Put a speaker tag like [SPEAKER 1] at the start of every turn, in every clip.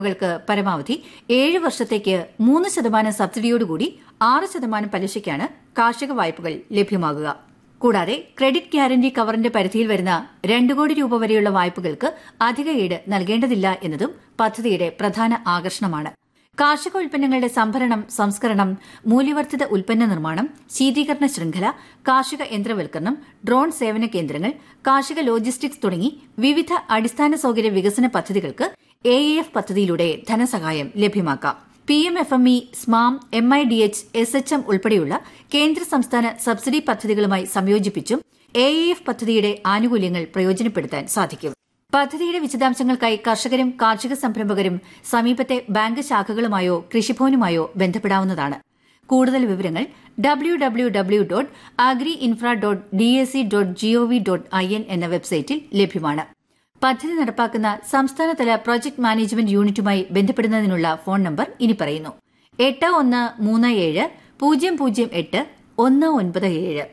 [SPEAKER 1] കൾക്ക് പരമാവധി ഏഴ് വർഷത്തേക്ക് മൂന്ന് ശതമാനം സബ്സിഡിയോടുകൂടി ആറ് ശതമാനം പലിശയ്ക്കാണ് കാർഷിക വായ്പകൾ ലഭ്യമാകുക കൂടാതെ ക്രെഡിറ്റ് ഗ്യാരണ്ടി കവറിന്റെ പരിധിയിൽ വരുന്ന രണ്ട് കോടി രൂപ വരെയുള്ള വായ്പകൾക്ക് അധിക ഈട് നൽകേണ്ടതില്ല എന്നതും പദ്ധതിയുടെ പ്രധാന ആകർഷണമാണ് കാർഷിക ഉൽപ്പന്നങ്ങളുടെ സംഭരണം സംസ്കരണം മൂല്യവർദ്ധിത ഉൽപ്പന്ന നിർമ്മാണം ശീതീകരണ ശൃംഖല കാർഷിക യന്ത്രവൽക്കരണം ഡ്രോൺ സേവന കേന്ദ്രങ്ങൾ കാർഷിക ലോജിസ്റ്റിക്സ് തുടങ്ങി വിവിധ അടിസ്ഥാന സൌകര്യ വികസന പദ്ധതികൾക്ക് എ എഫ് പദ്ധതിയിലൂടെ ധനസഹായം ലഭ്യമാക്കാം P M F M E SMAM M I D H S H M ഉൾപ്പെടെയുള്ള കേന്ദ്ര സംസ്ഥാന സബ്സിഡി പദ്ധതികളുമായി സംയോജിപ്പിച്ചും എ എഫ് പദ്ധതിയുടെ ആനുകൂല്യങ്ങൾ പ്രയോജനപ്പെടുത്താൻ സാധിക്കും പദ്ധതിയുടെ വിശദാംശങ്ങൾക്കായി കർഷകരും കാർഷിക സംരംഭകരും സമീപത്തെ ബാങ്ക് ശാഖകളുമായോ കൃഷിഭവനുമായോ ബന്ധപ്പെടാവുന്നതാണ് കൂടുതൽ വിവരങ്ങൾ W W W dot agri infra dot D S C dot gov dot I N എന്ന വെബ്സൈറ്റിൽ ലഭ്യമാണ് പദ്ധതി നടപ്പാക്കുന്ന സംസ്ഥാനതല പ്രോജക്ട് മാനേജ്മെന്റ് യൂണിറ്റുമായി ബന്ധപ്പെടുന്നതിനുള്ള ഫോൺ നമ്പർ ഇനി പറയുന്നു എട്ട് ഒന്ന് മൂന്ന് ഏഴ് പൂജ്യം പൂജ്യം എട്ട് ഒന്ന് ഒൻപത് ഏഴ്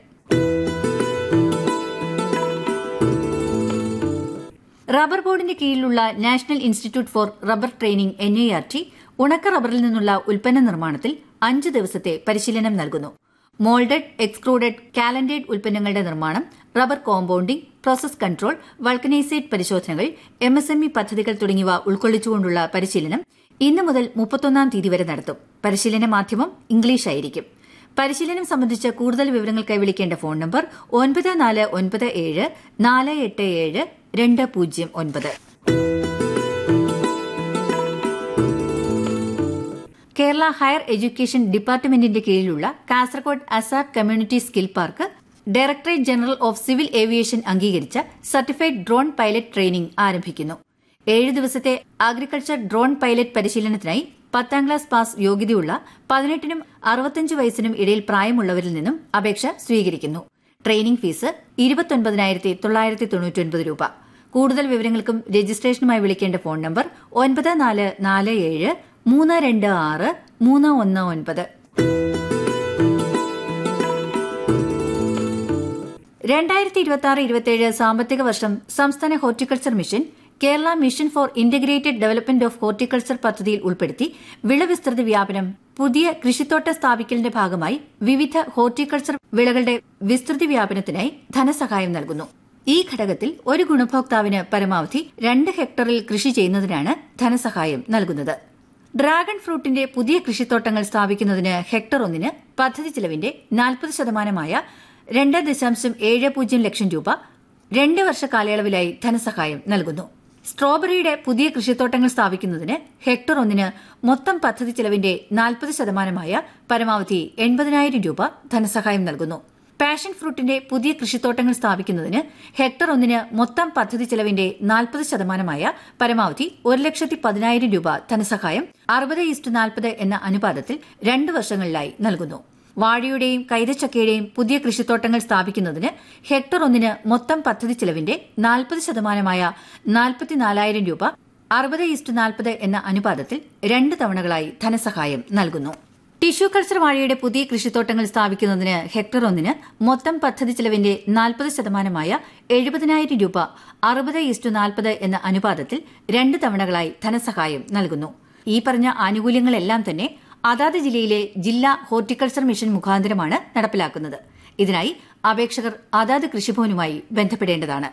[SPEAKER 1] റബ്ബർ ബോർഡിന്റെ കീഴിലുള്ള national institute for rubber training N I R T ഉണക്ക റബ്ബറിൽ നിന്നുള്ള ഉൽപ്പന്ന നിർമ്മാണത്തിൽ അഞ്ച് ദിവസത്തെ പരിശീലനം നൽകുന്നു മോൾഡഡ് എക്സ്ക്രൂഡഡ് കാലൻഡേഡ് ഉൽപ്പന്നങ്ങളുടെ നിർമ്മാണം rubber compounding process control vulcanisate പരിശോധനകൾ എം എസ് എം ഇ പദ്ധതികൾ തുടങ്ങിയവ ഉൾക്കൊള്ളിച്ചുകൊണ്ടുള്ള പരിശീലനം ഇന്ന് മുതൽ മുപ്പത്തൊന്നാം തീയതി വരെ നടത്തും പരിശീലന മാധ്യമം ഇംഗ്ലീഷായിരിക്കും പരിശീലനം സംബന്ധിച്ച് കൂടുതൽ വിവരങ്ങൾക്കായി വിളിക്കേണ്ട ഫോൺ നമ്പർ ഒൻപത് നാല് ഒൻപത് ഏഴ് നാല് എട്ട് ഏഴ് രണ്ട് പൂജ്യം ഒൻപത് കേരള ഹയർ എഡ്യൂക്കേഷൻ ഡിപ്പാർട്ട്മെന്റിന്റെ കീഴിലുള്ള Kasaragod ASAP community skill park directorate general of civil aviation അംഗീകരിച്ച സർട്ടിഫൈഡ് ഡ്രോൺ പൈലറ്റ് ട്രെയിനിംഗ് ആരംഭിക്കുന്നു ഏഴ് ദിവസത്തെ അഗ്രികൾച്ചർ ഡ്രോൺ പൈലറ്റ് പരിശീലനത്തിനായി പത്താം ക്ലാസ് പാസ് യോഗ്യതയുള്ള പതിനെട്ടിനും അറുപത്തിയഞ്ച് വയസ്സിനും ഇടയിൽ പ്രായമുള്ളവരിൽ നിന്നും അപേക്ഷ സ്വീകരിക്കുന്നു ട്രെയിനിംഗ് ഫീസ് ഇരുപത്തൊൻപതിനായിരത്തി തൊള്ളായിരത്തി തൊണ്ണൂറ്റൊൻപത് രൂപ കൂടുതൽ വിവരങ്ങൾക്കും രജിസ്ട്രേഷനുമായി വിളിക്കേണ്ട ഫോൺ നമ്പർ ഒൻപത് നാല് നാല് ഏഴ് മൂന്ന് രണ്ട് ആറ് മൂന്ന് ഒന്ന് ഒൻപത് രണ്ടായിരത്തി ഇരുപത്തി ആറ് ഇരുപത്തിയേഴ് സാമ്പത്തിക വർഷം സംസ്ഥാന horticulture mission Kerala mission for integrated development of horticulture പദ്ധതിയിൽ ഉൾപ്പെടുത്തി വിളവിസ്തൃതി വ്യാപനം പുതിയ കൃഷിത്തോട്ട സ്ഥാപിക്കലിന്റെ ഭാഗമായി വിവിധ ഹോർട്ടിക്കൾച്ചർ വിളകളുടെ വിസ്തൃതി വ്യാപനത്തിനായി ധനസഹായം നൽകുന്നു ഈ ഘടകത്തിൽ ഒരു ഗുണഭോക്താവിന് പരമാവധി രണ്ട് ഹെക്ടറിൽ കൃഷി ചെയ്യുന്നതിനാണ് ധനസഹായം നൽകുന്നത് ഡ്രാഗൺ ഫ്രൂട്ടിന്റെ പുതിയ കൃഷിത്തോട്ടങ്ങൾ സ്ഥാപിക്കുന്നതിന് ഹെക്ടർ ഒന്നിന് പദ്ധതി ചെലവിന്റെ നാൽപ്പത് ശതമാനമായ രണ്ട് ദശാംശം ഏഴ് പൂജ്യം ലക്ഷം രൂപ രണ്ട് വർഷ കാലയളവിലായി ധനസഹായം നൽകുന്നു സ്ട്രോബെറിയുടെ പുതിയ കൃഷിത്തോട്ടങ്ങൾ സ്ഥാപിക്കുന്നതിന് ഹെക്ടർ ഒന്നിന് മൊത്തം പദ്ധതി ചെലവിന്റെ നാൽപ്പത് ശതമാനമായ പരമാവധി എൺപതിനായിരം രൂപ ധനസഹായം നൽകുന്നു പാഷൻ ഫ്രൂട്ടിന്റെ പുതിയ കൃഷിത്തോട്ടങ്ങൾ സ്ഥാപിക്കുന്നതിന് ഹെക്ടർ ഒന്നിന് മൊത്തം പദ്ധതി ചെലവിന്റെ നാൽപ്പത് ശതമാനമായ പരമാവധി ഒരു ലക്ഷത്തി പതിനായിരം രൂപ ധനസഹായം അറുപത് ഈസ്റ്റ് നാൽപ്പത് എന്ന അനുപാതത്തിൽ രണ്ട് വർഷങ്ങളിലായി നൽകുന്നു വാഴയുടെയും കൈതച്ചക്കയുടെയും പുതിയ കൃഷിത്തോട്ടങ്ങൾ സ്ഥാപിക്കുന്നതിന് ഹെക്ടർ ഒന്നിന് മൊത്തം പദ്ധതി ചെലവിന്റെ നാൽപ്പത് ശതമാനമായ നാൽപ്പത്തിനാലായിരം രൂപ അറുപത് ഈസ്റ്റ് നാൽപ്പത് എന്ന അനുപാതത്തിൽ രണ്ട് തവണകളായി ധനസഹായം നൽകുന്നു ടിഷ്യൂ കൾച്ചർ വാഴയുടെ പുതിയ കൃഷിത്തോട്ടങ്ങൾ സ്ഥാപിക്കുന്നതിന് ഹെക്ടർ ഒന്നിന് മൊത്തം പദ്ധതി ചെലവിന്റെ നാൽപ്പത് ശതമാനമായ എഴുപതിനായിരം രൂപ അറുപത് ഈസ്റ്റു നാൽപ്പത് എന്ന അനുപാതത്തിൽ രണ്ട് തവണകളായി ധനസഹായം നൽകുന്നു ഈ പറഞ്ഞ ആനുകൂല്യങ്ങളെല്ലാം തന്നെ അതാത് ജില്ലയിലെ ജില്ലാ ഹോർട്ടിക്കൾച്ചർ മിഷൻ മുഖാന്തരമാണ് നടപ്പിലാക്കുന്നത് ഇതിനായി അപേക്ഷകർ അതാത് കൃഷിഭവനുമായി ബന്ധപ്പെടേണ്ടതാണ്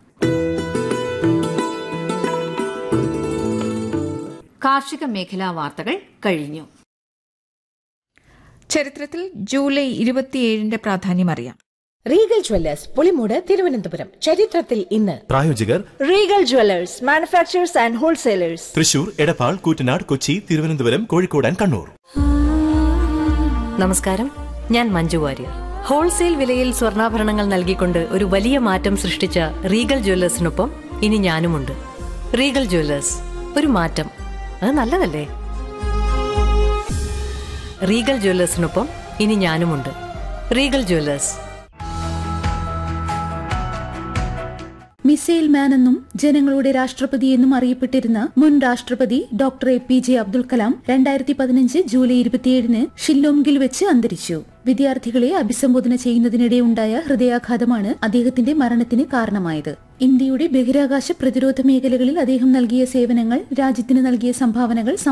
[SPEAKER 1] കാർഷിക മേഖലാ വാർത്തകൾ കഴിഞ്ഞു
[SPEAKER 2] ചരിത്രത്തിൽ ജൂലൈ ഇരുപത്തിയേഴിന്റെ പ്രാധാന്യം അറിയാം
[SPEAKER 3] റീഗൽ ജ്വല്ലേഴ്സ് പുളിമൂട് തിരുവനന്തപുരം ചരിത്രത്തിൽ ഇന്ന്
[SPEAKER 4] പ്രായോജകർ
[SPEAKER 5] Regal jewellers manufacturers and wholesalers
[SPEAKER 4] Thrissur Edappal Koottanad Kochi Thiruvananthapuram Kozhikode and Kannur
[SPEAKER 6] നമസ്കാരം ഞാൻ മഞ്ജു വാര്യർ ഹോൾസെയിൽ വിലയിൽ സ്വർണ്ണാഭരണങ്ങൾ നൽകിക്കൊണ്ട് ഒരു വലിയ മാറ്റം സൃഷ്ടിച്ച റീഗൽ ജ്വല്ലേഴ്സിനൊപ്പം ഇനി ഞാനുമുണ്ട് റീഗൽ ജ്വല്ലേഴ്സ് ഒരു മാറ്റം അത് നല്ലതല്ലേ റീഗൽ ജ്വല്ലേഴ്സിനൊപ്പം ഇനി ഞാനുമുണ്ട് റീഗൽ ജ്വല്ലേഴ്സ്
[SPEAKER 7] മിസൈൽ മാൻ എന്നും ജനങ്ങളുടെ രാഷ്ട്രപതി എന്നും അറിയപ്പെട്ടിരുന്ന മുൻ രാഷ്ട്രപതി doctor A P J Abdul Kalam രണ്ടായിരത്തി പതിനഞ്ച് ജൂലൈ ഇരുപത്തിയേഴിന് ഷില്ലോംഗിൽ വെച്ച് അന്തരിച്ചു വിദ്യാർത്ഥികളെ അഭിസംബോധന ചെയ്യുന്നതിനിടെ ഉണ്ടായ ഹൃദയാഘാതമാണ് അദ്ദേഹത്തിന്റെ മരണത്തിന് കാരണമായത് ഇന്ത്യയുടെ ബഹിരാകാശ പ്രതിരോധ മേഖലകളിൽ അദ്ദേഹം നൽകിയ സേവനങ്ങൾ രാജ്യത്തിന് നൽകിയ സംഭാവനകൾ